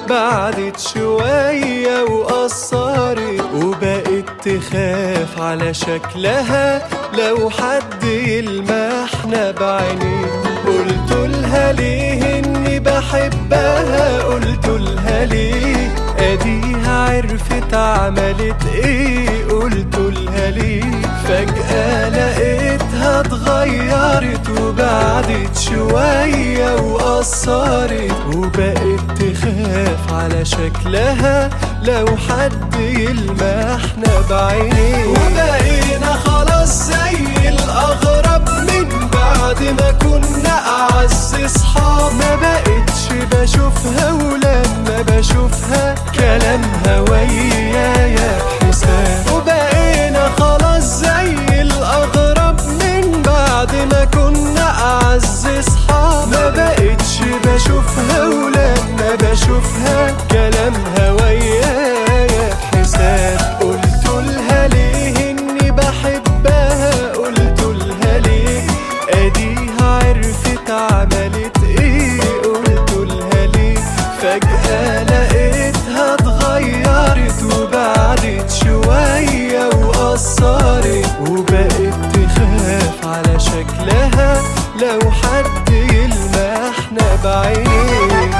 بعدت شوية وقصرت وبقت تخاف على شكلها لو حد يلمحنا بعينيه قلت لها ليه اني بحبها قلت لها ليه اديها عرفت عملت ايه قلت لها ليه فجأة لقيتها اتغيرت وبعدت شوية وقصرت وبقت تخاف على شكلها لو حد يلمحنا بعينيه وبقينا خلاص زي الأغرب من بعد ما كنا أعز صحاب ما بقتش بشوفها ولما بشوفها كلامها ويايا بحساب وبقينا خلاص زي الأغرب من بعد ما كنا أعز صحاب ما بقتش بشوفها ولما بشوفها كلامها ويايا بحساب قلت لها ليه إني بحبها قلت لها ليه أديها عرفت عملت إيه قلت لها ليه فجأة لقيتها اتغيرت وبعدت شوية وقصرت وبقت تخاف على شكلها لو حد يلمحنا بعينيه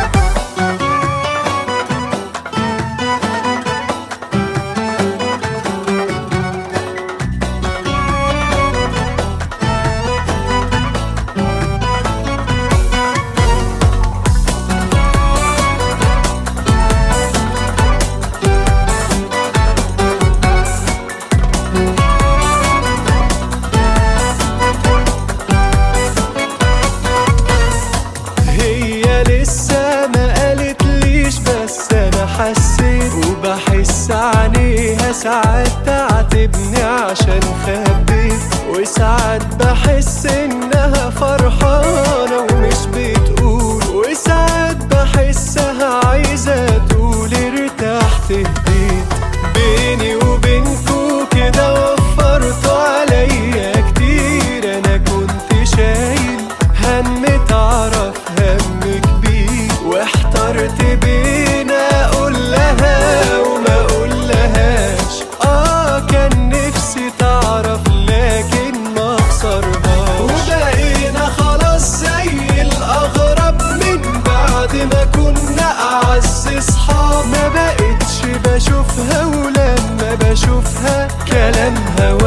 هي لسه ما قالت ليش بس انا حسيت وبحس عليها ساعات تعاتبني عشان خبيت وساعات بحس انها فرحانة ومش بتقول وساعات بحسها عايزة تقول ارتحت هديت بيني وبينكو كده وفرتوا عليا كتير انا كنت شايل هم تعرف هم كبير واحترت بين اقول لها وما اقول لهاش اه كان نفسي تعرف لكن ما اخسرهاش وبقينا خلاص زي الاغرب من بعد ما كنا اعز صحاب ما بقتش بشوفها ولما بشوفها كلامها